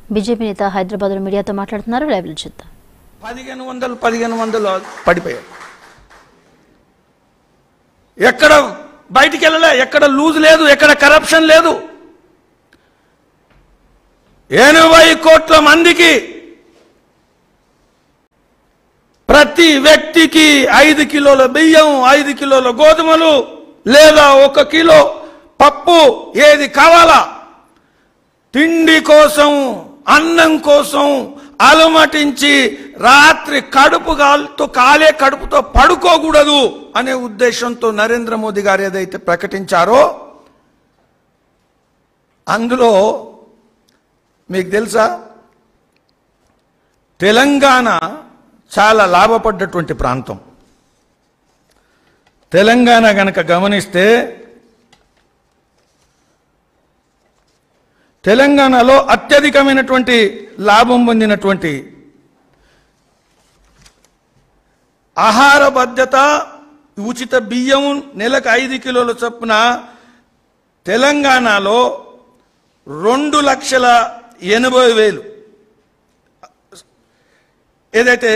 BJP నేత హైదరాబాద్లో మీడియాతో మాట్లాడుతున్నారు లైవ్లో చూద్దాం పదిహేను వందలు పదిహేను వందలు పడిపోయాడు ఎక్కడ బయటికి వెళ్ళలే ఎక్కడ లూజ్ లేదు ఎక్కడ కరప్షన్ లేదు ఎనభై కోట్ల మందికి ప్రతి వ్యక్తికి ఐదు కిలోల బియ్యం ఐదు కిలోల గోధుమలు లేదా ఒక కిలో పప్పు ఏది కావాలా తిండి కోసం అన్నం కోసం అలమటించి రాత్రి కడుపు కాలుతో కాలే కడుపుతో పడుకోకూడదు అనే ఉద్దేశంతో నరేంద్ర మోదీ గారు ఏదైతే ప్రకటించారో అందులో మీకు తెలుసా తెలంగాణ చాలా లాభపడ్డటువంటి ప్రాంతం తెలంగాణ గనక గమనిస్తే తెలంగాణలో అత్యధికమైనటువంటి లాభం పొందినటువంటి ఆహార భద్రత ఉచిత బియ్యం నెలకు ఐదు కిలోల చొప్పున తెలంగాణలో రెండు లక్షల ఎనభై వేలు ఏదైతే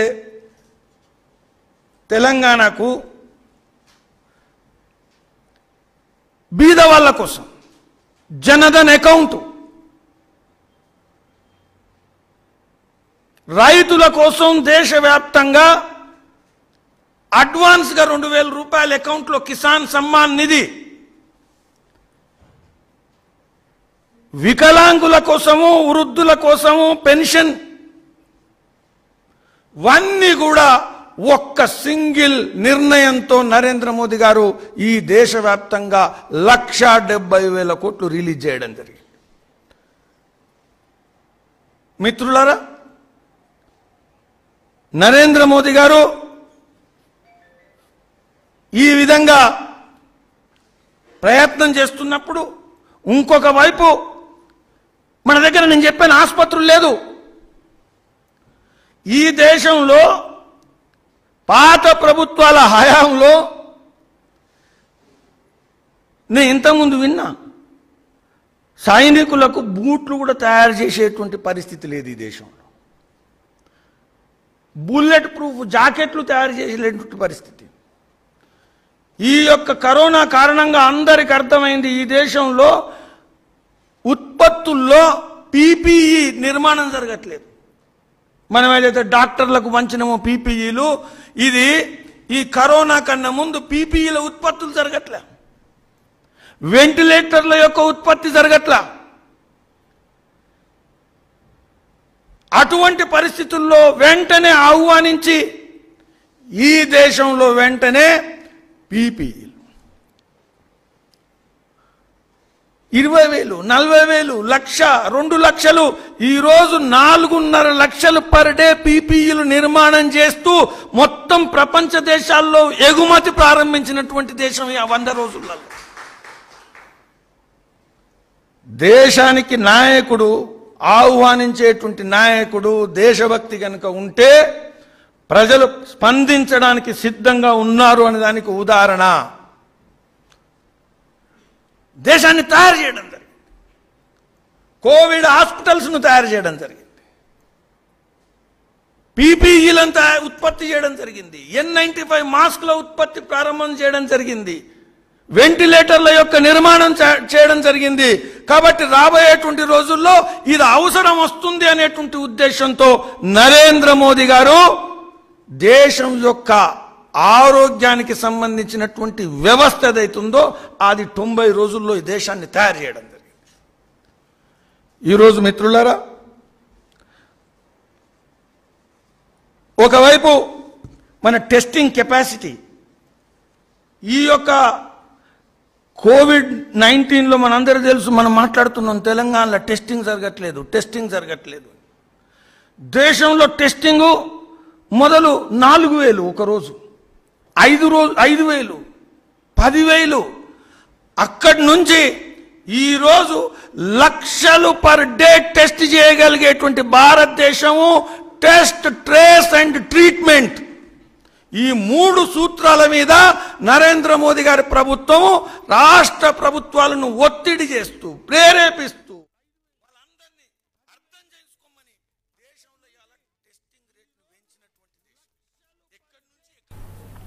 తెలంగాణకు బీద వాళ్ళ కోసం జనధన్ అకౌంట్ రైతుల కోసం దేశవ్యాప్తంగా అడ్వాన్స్గా రెండు వేల రూపాయల అకౌంట్లో కిసాన్ సమ్మాన్ నిధి వికలాంగుల కోసము వృద్ధుల కోసము పెన్షన్ ఇవన్నీ కూడా ఒక్క సింగిల్ నిర్ణయంతో నరేంద్ర మోదీ గారు ఈ దేశవ్యాప్తంగా లక్ష డెబ్బై వేల కోట్లు రిలీజ్ చేయడం జరిగింది మిత్రులారా నరేంద్ర మోదీ గారు ఈ విధంగా ప్రయత్నం చేస్తున్నప్పుడు ఇంకొక వైపు మన దగ్గర నేను చెప్పాను ఆసుపత్రులు లేదు ఈ దేశంలో పాత ప్రభుత్వాల హయాంలో నేను ఇంతకుముందు విన్నా సైనికులకు బూట్లు కూడా తయారు చేసేటువంటి పరిస్థితి లేదు ఈ దేశంలో బుల్లెట్ ప్రూఫ్ జాకెట్లు తయారు చేసేటువంటి పరిస్థితి ఈ యొక్క కరోనా కారణంగా అందరికి అర్థమైంది ఈ దేశంలో ఉత్పత్తుల్లో పీపీఈ నిర్మాణం జరగట్లేదు మనం ఏదైతే డాక్టర్లకు వంచినమో పీపీఈలు ఇది ఈ కరోనా కన్నా ముందు పీపీఈల ఉత్పత్తులు జరగట్లే వెంటిలేటర్ల యొక్క ఉత్పత్తి జరగట్లా అటువంటి పరిస్థితుల్లో వెంటనే ఆహ్వానించి ఈ దేశంలో వెంటనే పీపీఈలు ఇరవై వేలు నలభై వేలు లక్ష రెండు లక్షలు ఈరోజు నాలుగున్నర లక్షలు పర్ డే పీపీఈలు నిర్మాణం చేస్తూ మొత్తం ప్రపంచ దేశాల్లో ఎగుమతి ప్రారంభించినటువంటి దేశం ఈ వంద రోజులలో దేశానికి నాయకుడు ఆహ్వానించేటువంటి నాయకుడు దేశభక్తి కనుక ఉంటే ప్రజలు స్పందించడానికి సిద్ధంగా ఉన్నారు అనే దానికి ఉదాహరణ దేశాన్ని తయారు చేయడం జరిగింది కోవిడ్ హాస్పిటల్స్ను తయారు చేయడం జరిగింది పీపీఈలను తయా- ఉత్పత్తి చేయడం జరిగింది ఎన్ నైంటీ ఫైవ్ మాస్క్ల ఉత్పత్తి ప్రారంభం చేయడం జరిగింది వెంటిలేటర్ల యొక్క నిర్మాణం చే- చేయడం జరిగింది కాబట్టి రాబోయేటువంటి రోజుల్లో ఇది అవసరం వస్తుంది అనేటువంటి ఉద్దేశంతో నరేంద్ర మోదీ గారు దేశం యొక్క ఆరోగ్యానికి సంబంధించినటువంటి వ్యవస్థ ఏదైతుందో అది తొంభై రోజుల్లో ఈ దేశాన్ని తయారు చేయడం జరిగింది ఈరోజు మిత్రులారా ఒకవైపు మన టెస్టింగ్ కెపాసిటీ ఈ యొక్క కోవిడ్ నైన్టీన్లో మనందరూ తెలుసు మనం మాట్లాడుతున్నాం తెలంగాణలో టెస్టింగ్ జరగట్లేదు టెస్టింగ్ జరగట్లేదు దేశంలో టెస్టింగు మొదలు నాలుగు వేలు ఒకరోజు ఐదు రోజు ఐదు వేలు పదివేలు అక్కడి నుంచి ఈరోజు లక్షలు పర్ డే టెస్ట్ చేయగలిగేటువంటి భారతదేశము టెస్ట్ ట్రేస్ అండ్ ట్రీట్మెంట్ ఈ మూడు సూత్రాల మీద నరేంద్ర మోదీ గారి ప్రభుత్వం రాష్ట్ర ప్రభుత్వాలను ఒత్తిడి చేస్తూ ప్రేరేపిస్తూ